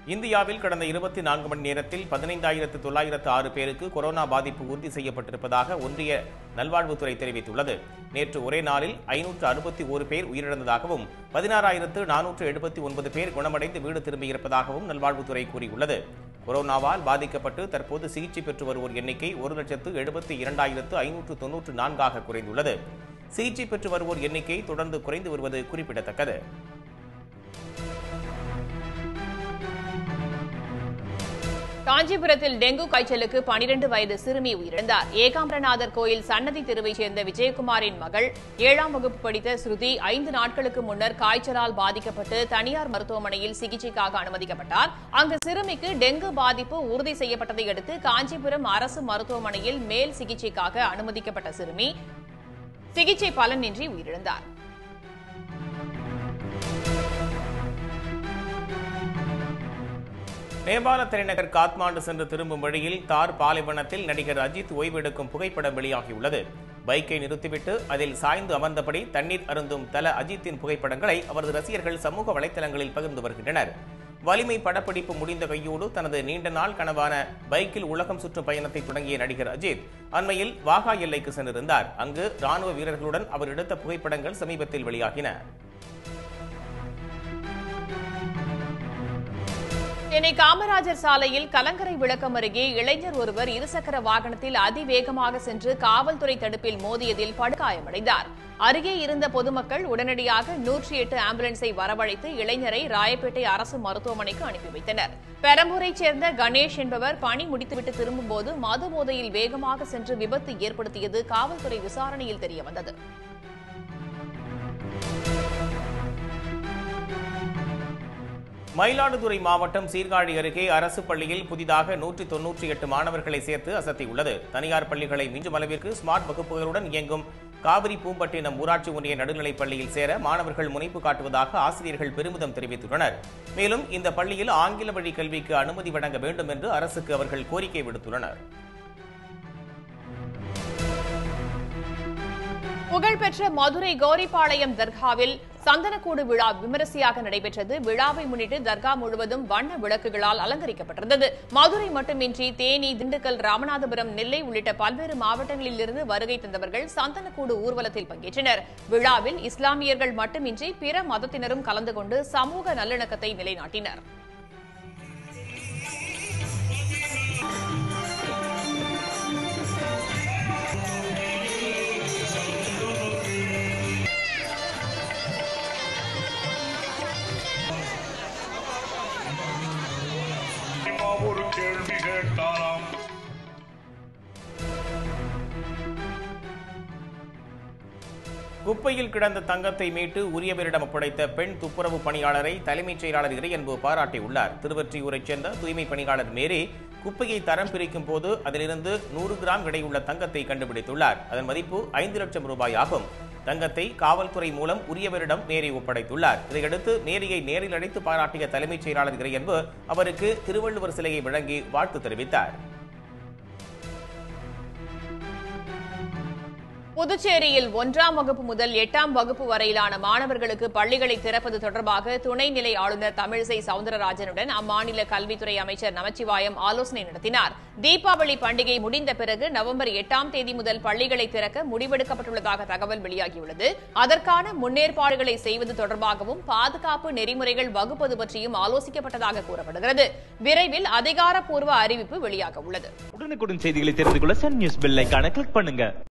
இந்தியாவில் கடந்த இருபத்தி நான்கு மணி நேரத்தில் பதினைந்தாயிரத்து தொள்ளாயிரத்து ஆறு பேருக்கு கொரோனா பாதிப்பு உறுதி செய்யப்பட்டிருப்பதாக ஒன்றிய நல்வாழ்வுத்துறை தெரிவித்துள்ளது நேற்று ஒரே நாளில் ஐநூற்று அறுபத்தி ஒரு பேர் உயிரிழந்ததாகவும் பதினாறாயிரத்து நானூற்று எழுபத்தி ஒன்பது பேர் குணமடைந்து வீடு திரும்பியிருப்பதாகவும் நல்வாழ்வுத்துறை கூறியுள்ளது கொரோனாவால் பாதிக்கப்பட்டு தற்போது சிகிச்சை பெற்று வருவோர் எண்ணிக்கை ஒரு லட்சத்து எழுபத்தி இரண்டாயிரத்து ஐநூற்று தொன்னூற்று நான்காக குறைந்துள்ளது சிகிச்சை பெற்று வருவோர் எண்ணிக்கை தொடர்ந்து குறைந்து வருவது குறிப்பிடத்தக்கது காஞ்சிபுரத்தில் டெங்கு காய்ச்சலுக்கு பனிரெண்டு வயது சிறுமி உயிரிழந்தார் ஏகாம்பரநாதர் கோயில் சன்னதி தெருவைச் சேர்ந்த விஜயகுமாரின் மகள் ஏழாம் வகுப்பு படித்த ஸ்ருதி ஐந்து நாட்களுக்கு முன்னர் காய்ச்சலால் பாதிக்கப்பட்டு தனியார் மருத்துவமனையில் சிகிச்சைக்காக அனுமதிக்கப்பட்டார் அங்கு சிறுமிக்கு டெங்கு பாதிப்பு உறுதி செய்யப்பட்டதை அடுத்து காஞ்சிபுரம் அரசு மருத்துவமனையில் மேல் சிகிச்சைக்காக அனுமதிக்கப்பட்ட சிறுமி சிகிச்சை பலனின்றி உயிரிழந்தார் நேபாள தலைநகர் காத்மாண்டு சென்று திரும்பும் வழியில் தார் பாலைவனத்தில் நடிகர் அஜித் ஓய்வெடுக்கும் புகைப்படம் வெளியாகியுள்ளது பைக்கை நிறுத்திவிட்டு அதில் சாய்ந்து அமர்ந்தபடி தண்ணீர் அருந்தும் தல அஜித்தின் புகைப்படங்களை அவரது ரசிகர்கள் சமூக வலைதளங்களில் பகிர்ந்து வருகின்றனர் வலிமை படப்பிடிப்பு முடிந்த கையோடு தனது நீண்ட நாள் கனவான பைக்கில் உலகம் சுற்றும் பயணத்தை தொடங்கிய நடிகர் அஜித் அண்மையில் வாகா எல்லைக்கு சென்றிருந்தார் அங்கு ராணுவ வீரர்களுடன் அவர் எடுத்த புகைப்படங்கள் சமீபத்தில் வெளியாகின சென்னை காமராஜர் சாலையில் கலங்கரை விளக்கம் அருகே இளைஞர் ஒருவர் இருசக்கர வாகனத்தில் அதிவேகமாக சென்று காவல்துறை தடுப்பில் மோதியதில் படுகாயமடைந்தார் அருகே இருந்த பொதுமக்கள் உடனடியாக நூற்றி எட்டு ஆம்புலன்ஸை வரவழைத்து இளைஞரை ராயப்பேட்டை அரசு மருத்துவமனைக்கு அனுப்பி வைத்தனர் பெரம்பூரைச் சேர்ந்த கணேஷ் என்பவர் பணி முடித்துவிட்டு திரும்பும்போது மது போதையில் வேகமாக சென்று விபத்து ஏற்படுத்தியது காவல்துறை விசாரணையில் தெரியவந்தது மயிலாடுதுறை மாவட்டம் சீர்காழி அருகே அரசு பள்ளியில் புதிதாக நூற்றி தொன்னூற்றி எட்டு மாணவர்களை சேர்த்து அசத்தியுள்ளது தனியார் பள்ளிகளை மிஞ்சும் அளவிற்கு ஸ்மார்ட் வகுப்புகளுடன் இயங்கும் காவிரி பூம்பட்டினம் ஊராட்சி ஒன்றிய நடுநிலைப் பள்ளியில் சேர மாணவர்கள் முனைப்பு காட்டுவதாக ஆசிரியர்கள் பெருமிதம் தெரிவித்துள்ளனர் மேலும் இந்த பள்ளியில் ஆங்கில வழி கல்விக்கு அனுமதி வழங்க வேண்டும் என்று அரசுக்கு அவர்கள் கோரிக்கை விடுத்துள்ளனர் புகழ்பெற்ற மதுரை கௌரிபாளையம் தர்காவில் சந்தனக்கூடு விழா விமரிசையாக நடைபெற்றது விழாவை முன்னிட்டு தர்கா முழுவதும் வண்ண விளக்குகளால் அலங்கரிக்கப்பட்டிருந்தது மதுரை மட்டுமின்றி தேனி திண்டுக்கல் ராமநாதபுரம் நெல்லை உள்ளிட்ட பல்வேறு மாவட்டங்களிலிருந்து வருகை தந்தவர்கள் சந்தனக்கூடு ஊர்வலத்தில் பங்கேற்றனர் விழாவில் இஸ்லாமியர்கள் மட்டுமின்றி பிற மதத்தினரும் கலந்து கொண்டு சமூக நல்லிணக்கத்தை நிலைநாட்டினர் ஒரு கேள்வி கேட்டாராம் குப்பையில் கிடந்த தங்கத்தை மீட்டு உரியவரிடம் ஒப்படைத்த பெண் துப்புரவு பணியாளரை தலைமைச் செயலாளர் இறையன்பு பாராட்டியுள்ளார் திருவொற்றியூரைச் சேர்ந்த தூய்மை பணியாளர் மேரி குப்பையை தரம் பிரிக்கும் போது அதிலிருந்து நூறு கிராம் எடையுள்ள தங்கத்தை கண்டுபிடித்துள்ளார் அதன் மதிப்பு ஐந்து லட்சம் ரூபாய் ஆகும் தங்கத்தை காவல்துறை மூலம் உரியவரிடம் மேரி ஒப்படைத்துள்ளார் இதையடுத்து மேரியை நேரில் அழைத்து பாராட்டிய தலைமைச் செயலாளர் இறையன்பு அவருக்கு திருவள்ளுவர் சிலையை வழங்கி வாழ்த்து தெரிவித்தார் புதுச்சேரியில் ஒன்றாம் வகுப்பு முதல் எட்டாம் வகுப்பு வரையிலான மாணவர்களுக்கு பள்ளிகளை திறப்பது தொடர்பாக துணைநிலை ஆளுநர் தமிழிசை சவுந்தரராஜனுடன் அம்மாநில கல்வித்துறை அமைச்சர் நமச்சிவாயம் ஆலோசனை நடத்தினார் தீபாவளி பண்டிகை முடிந்த பிறகு நவம்பர் எட்டாம் தேதி முதல் பள்ளிகளை திறக்க முடிவெடுக்கப்பட்டுள்ளதாக தகவல் வெளியாகியுள்ளது அதற்கான முன்னேற்பாடுகளை செய்வது தொடர்பாகவும் பாதுகாப்பு நெறிமுறைகள் வகுப்பது பற்றியும் ஆலோசிக்கப்பட்டதாக கூறப்படுகிறது விரைவில் அதிகாரப்பூர்வ அறிவிப்பு வெளியாக உள்ளது உடனுக்குடன் செய்திகளை தெரிந்து கொள்ள சன் நியூஸ் பெல் ஐகானை கிளிக் பண்ணுங்க